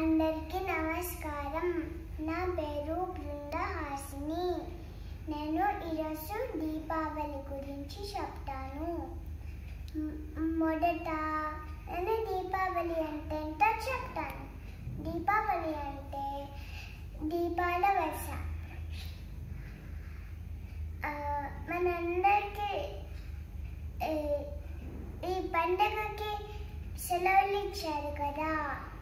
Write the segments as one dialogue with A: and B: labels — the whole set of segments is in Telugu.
A: అందరికీ నమస్కారం నా పేరు బృంద హాసిని నేను ఈరోజు దీపావళి గురించి చెప్తాను మ్- మొదట నేను దీపావళి అంటే ఏంటో చెప్తాను దీపావళి అంటే దీపాల వరుస ఆ, మనందరికీ ఏ, ఈ పండగకి సెలవులు ఇచ్చారు కదా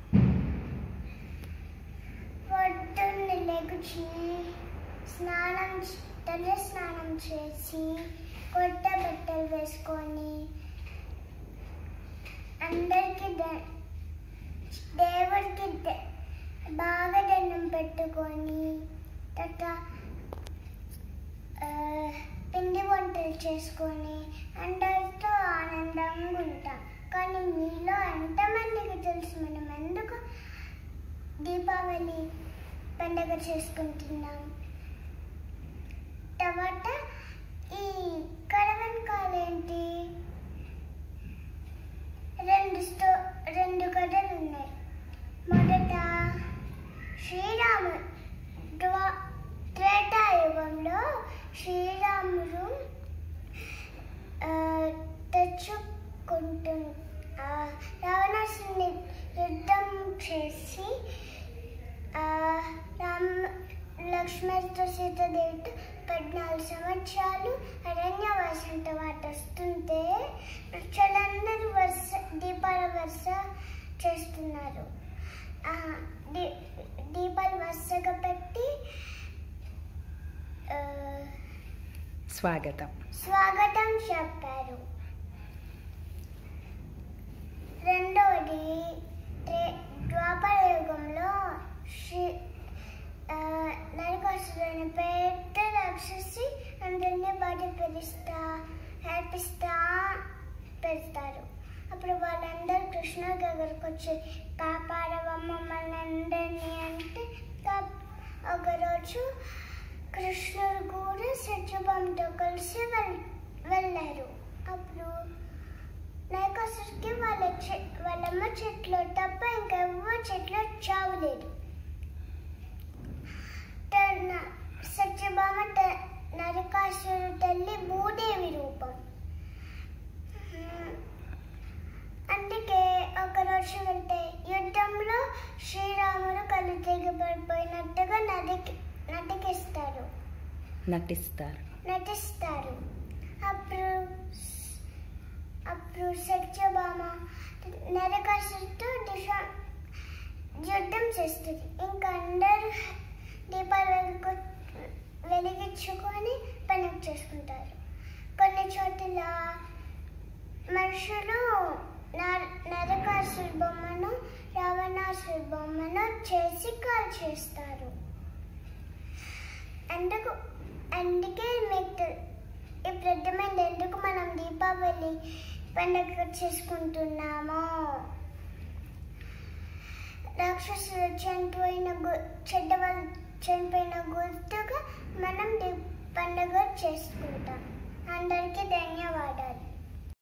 A: పొద్దున్నే లేచి స్నానం చే- తల స్నానం చేసి కొత్త బట్టలు వేసుకొని అందరికి ద- దేవుడికి ద- బాగా దండం పెట్టుకొని తర్వాత ఆ, పిండి వంటలు చేసుకొని అందరితో ఆనందంగా ఉంటాం కానీ మీలో ఎంతమందికి తెలుసు మనం ఎందుకు దీపావళి పండగ చేసుకుంటున్నాం తర్వాత ఈ కడవెనకాల ఏంటి రెండు స్టో రెండు కథలు ఉన్నాయి మొదట శ్రీరాము ద్వా త్రేతాయుగంలో శ్రీరాముడు ఆ, తెచ్చుకుంటు ఆ, రావణాసుని యుద్ధం చేసి ఆ, రామ్ లక్ష్మణుడితో సీతాదేవితో పద్నాలుగు సంవత్సరాలు అరణ్యవాసం తర్వాత వస్తుంటే ప్రజలందరూ వరుస దీపాల వరుస చేస్తున్నారు ఆ, దీ- దీపాలు వరుసగా పెట్టి ఆ,
B: స్వాగతం
A: స్వాగతం చెప్పారు రెండవది త్రే- ద్వాపర యుగంలో శ్రీ ఆ, నరకాసురుని పెద్ద రాక్షసి అందరినీ బయట పిలుస్తా హెల్పిస్తా పెడతారు అప్పుడు వాళ్ళందరూ కృష్ణ దగ్గరకు వచ్చి కాపాడవమ్మ మనందరినీ అంటే కా- ఒకరోజు కృష్ణుడు కూడా సత్యభామతో కలిసి వెల్ వెళ్ళారు అప్పుడు నరకాసుడికి వాళ్ళ చె వాళ్ళమ్మ చెట్లో తప్ప ఇంకెవ్వరు చెట్లో చావలేదు తన సత్యభామ త- నరకాసురుడు తల్లి భూదేవి రూపం ఉమ్, అందుకే ఒక రోజు వెళ్తే యుద్ధంలో శ్రీరాముడు కళ్ళు తెగిపడిపోయినట్టుగా నదికి నటికిస్తారు
B: నటిస్తారు
A: నటిస్తారు అప్పుడు అప్పుడు సత్యభామ నరకాసుడితో దిశ యుద్ధం చేస్తుంది ఇంకా అందరూ దీపాలు వెలుగు వెలిగించుకొని పండుగ చేసుకుంటారు కొన్ని చోట్ల మనుషులు నర- నరకాసుడి బొమ్మను రావణాసుడి బొమ్మను చేసి కాల్ చేస్తారు ఎందుకు అందుకే మీకు తె- ఇప్పుడు అర్థమైంది ఎందుకు మనం దీపావళి పండుగ చేసుకుంటున్నామో రాక్షసులు చనిపోయిన గు- చెడ్డ వాళ్ళు చనిపోయిన గుర్తుగా మనం దీ పండుగ చేసుకుంటాం అందరికీ ధన్యవాదాలు